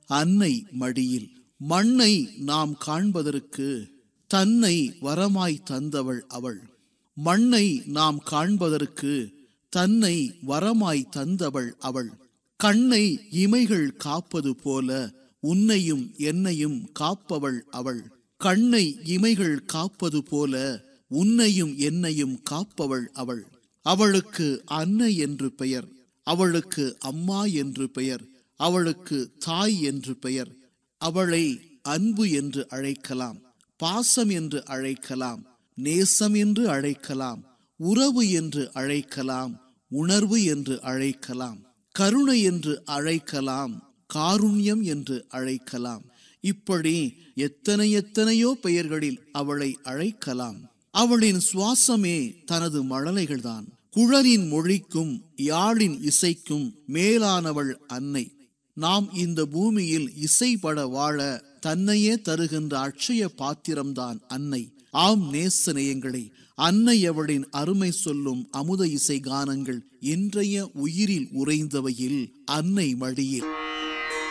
அன்னை மடியில் மண்ணை நாம் காண்பதற்கு தன்னை வரமாய் தந்தவள் அவள் மண்ணை நாம் காண்பதற்கு தன்னை வரமாய் தந்தவள் அவள் கண்ணை இமைகள் காப்பது போல உன்னையும் என்னையும் காப்பவள் அவள் கண்ணை இமைகள் காப்பது போல உன்னையும் என்னையும் காப்பவள் அவள் அவளுக்கு அன்னை என்று பெயர் அவளுக்கு அம்மா என்று பெயர் அவளுக்கு தாய் என்று பெயர் அவளை அன்பு என்று அழைக்கலாம் பாசம் என்று அழைக்கலாம் நேசம் என்று அழைக்கலாம் உறவு என்று அழைக்கலாம் உணர்வு என்று அழைக்கலாம் கருணை என்று அழைக்கலாம் காருண்யம் என்று அழைக்கலாம் இப்படி எத்தனை எத்தனையோ பெயர்களில் அவளை அழைக்கலாம் அவளின் சுவாசமே தனது மழலைகள்தான் குழலின் மொழிக்கும் யாழின் இசைக்கும் மேலானவள் அன்னை நாம் இந்த பூமியில் இசைப்பட வாழ தன்னையே தருகின்ற அட்சய பாத்திரம்தான் அன்னை ஆம் நேசநேயங்களே அன்னை அவளின் அருமை சொல்லும் அமுத இசை கானங்கள் இன்றைய உயிரில் உறைந்தவையில் அன்னை மடியில்